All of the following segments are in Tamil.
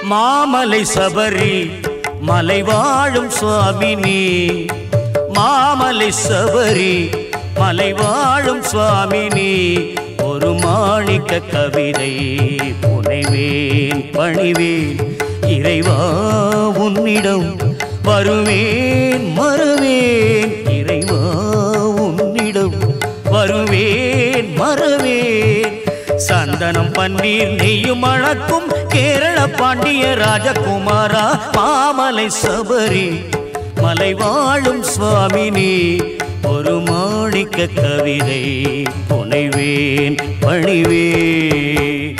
மாமலை சபரி மலை வாழும் சுவாமி நீ மாமலை சபரி மலை வாழும் சுவாமி நீ ஒரு மாணிக்க கவிதை புனைவேன் பணிவேன் இறைவா உன்னிடம் வருவேன் மறுவேன் இறைவா உன்னிடம் வருவேன் மறவேன் சந்தனம் பன்னீர் நெய்யும் அழக்கும் கேரள பாண்டிய ராஜகுமாரா மாமலை சபரி மலை வாழும் சுவாமினி ஒரு மாணிக்க கவிதை புனைவேன் பணிவேன்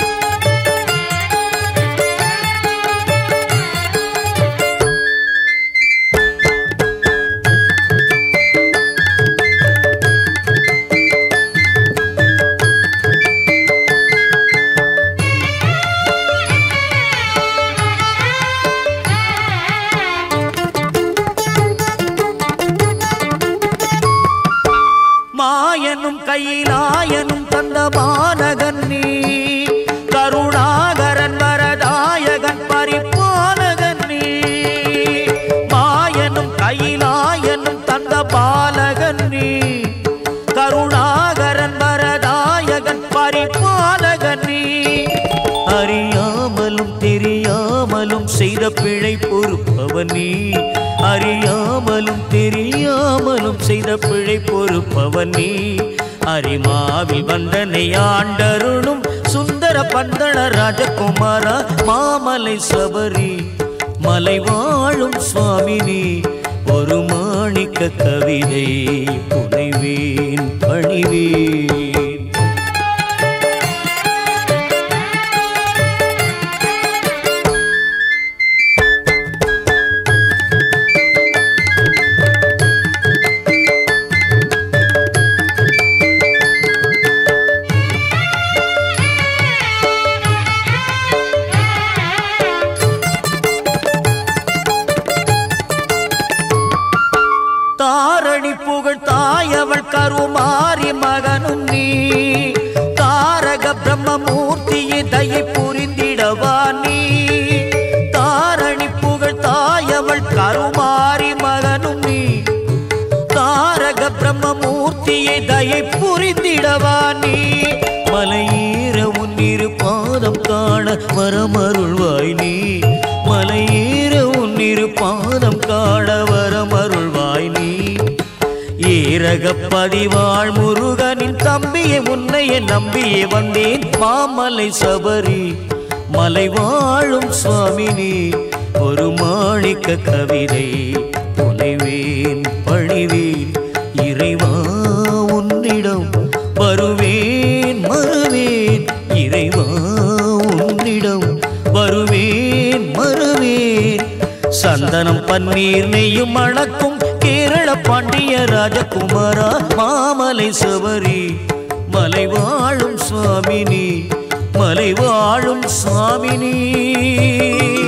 மாயனும் கையிலாயனும் தந்த மாநகன் நீ கருணாகரன் வரதாயகன் பரிபாலகன் நீ மாயனும் கையிலாயனும் தந்த பாலகன் நீ கருணாகரன் வரதாயகன் பரிபாலகன் நீ அறியாமலும் தெரியாமலும் செய்த பிழை பொறுப்பவன் நீ அறியாமலும் தெரியாமலும் செய்த பிழை பொறுப்பவன் நீ அரிமாவில் வந்தனை ஆண்டருளும் சுந்தர பந்தள ராஜகுமாரா மாமலை சபரி மலை வாழும் சுவாமினி ஒரு மாணிக்க கவிதை புனைவேன் பணிவேன் தாரணி புகழ் தாயவள் கருமாரி மகனும் நீ தாரக பிரம்மமூர்த்தியை தயை புரிந்திடவா நீ தாரணி புகழ் தாயவள் கருமாரி மகனும் நீ தாரக பிரம்மமூர்த்தியை தயை புரிந்திடவா நீ மலையேற உன்னிரு பாதம் காண வரமருள்வாய் நீ மலையேற உன்னிரு பாதம் காண வரமருள்வாய் நீ ஏரக பதிவாள் முருகனின் தம்பியை உன்னைய நம்பியே வந்தேன் மாமலை சபரி மலை வாழும் சுவாமினி ஒரு மாணிக்க கவிதை புனைவேன் பணிவேன் இறைவா உன்னிடம் வருவேன் மறுவேன் இறைவா உன்னிடம் வருவேன் மறுவேன் சந்தனம் பன்னீர் நெய்யும் அணக்கும் கேரள பாண்டிய ராஜகுமாரா மாமலை சபரி மலை வாழும் சுவாமினி மலை வாழும் சுவாமினி